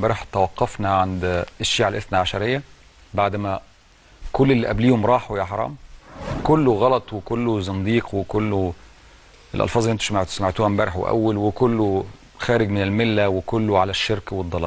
امبارح توقفنا عند الشيعة الاثنى عشرية بعد ما كل اللي قبليهم راحوا يا حرام كله غلط وكله زنديق وكله الألفاظ اللي انتوا سمعتوا سمعتوها امبارح وأول وكله خارج من الملة وكله على الشرك والضلال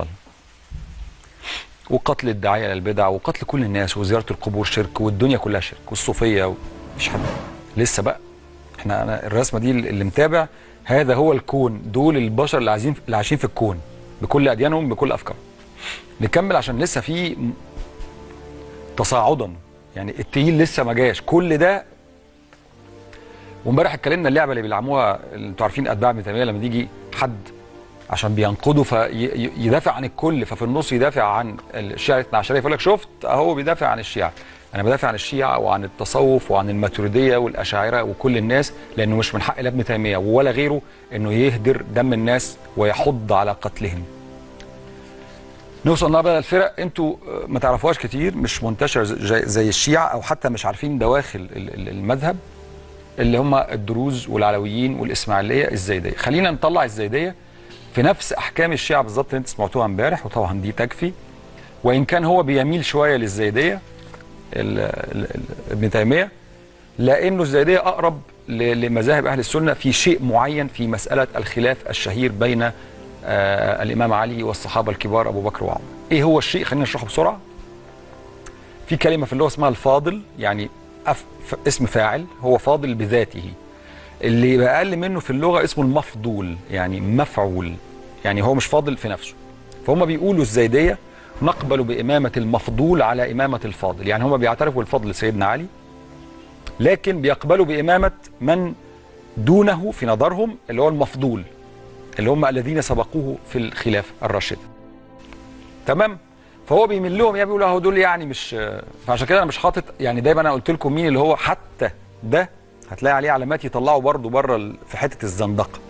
وقتل الداعية للبدع وقتل كل الناس وزيارة القبور شرك والدنيا كلها شرك والصوفية مفيش حد لسه بقى احنا أنا الرسمة دي اللي متابع هذا هو الكون دول البشر اللي عايزين اللي عايشين في الكون بكل أديانهم بكل أفكارهم نكمل عشان لسه في م- تصاعدا يعني التقيل لسه ما جاش كل ده وامبارح اتكلمنا اللعبه اللي بيلعبوها اللي انتوا عارفين اتباع ابن تيميه لما يجي حد عشان بينقضوا فيدافع عن الكل ففي النص يدافع عن الشيعة الاثنى عشرية فيقول لك شفت اهو بيدافع عن الشيعة انا بدافع عن الشيعة وعن التصوف وعن الماتريدية والاشاعرة وكل الناس لانه مش من حق لا ابن تيمية ولا غيره انه يهدر دم الناس ويحض على قتلهم نوصل النهارده للفرق انتوا ما تعرفوهاش كتير مش منتشر زي, زي الشيعة او حتى مش عارفين دواخل ال- ال- المذهب اللي هم الدروز والعلويين والاسماعيليه الزيديه خلينا نطلع الزيديه في نفس احكام الشيعة بالظبط اللي انت سمعتوها امبارح وطبعا دي تكفي وان كان هو بيميل شويه للزيديه ال- ال- ال- ابن تيميه لانه الزيديه اقرب ل- لمذاهب اهل السنه في شيء معين في مساله الخلاف الشهير بين آه الامام علي والصحابه الكبار ابو بكر وعمر ايه هو الشيء خلينا نشرحه بسرعه في كلمه في اللغه اسمها الفاضل يعني أف ف- اسم فاعل هو فاضل بذاته اللي يبقى اقل منه في اللغه اسمه المفضول يعني مفعول يعني هو مش فاضل في نفسه فهم بيقولوا الزيديه نقبل بامامه المفضول على امامه الفاضل يعني هم بيعترفوا بالفضل سيدنا علي لكن بيقبلوا بامامه من دونه في نظرهم اللي هو المفضول اللي هم الذين سبقوه في الخلافه الراشده تمام فهو بيميل لهم يعني بيقول اهو دول يعني مش فعشان كده انا مش حاطط يعني دايما انا قلت لكم مين اللي هو حتى ده هتلاقي عليه علامات يطلعوا برضه بره ال- في حته الزندقه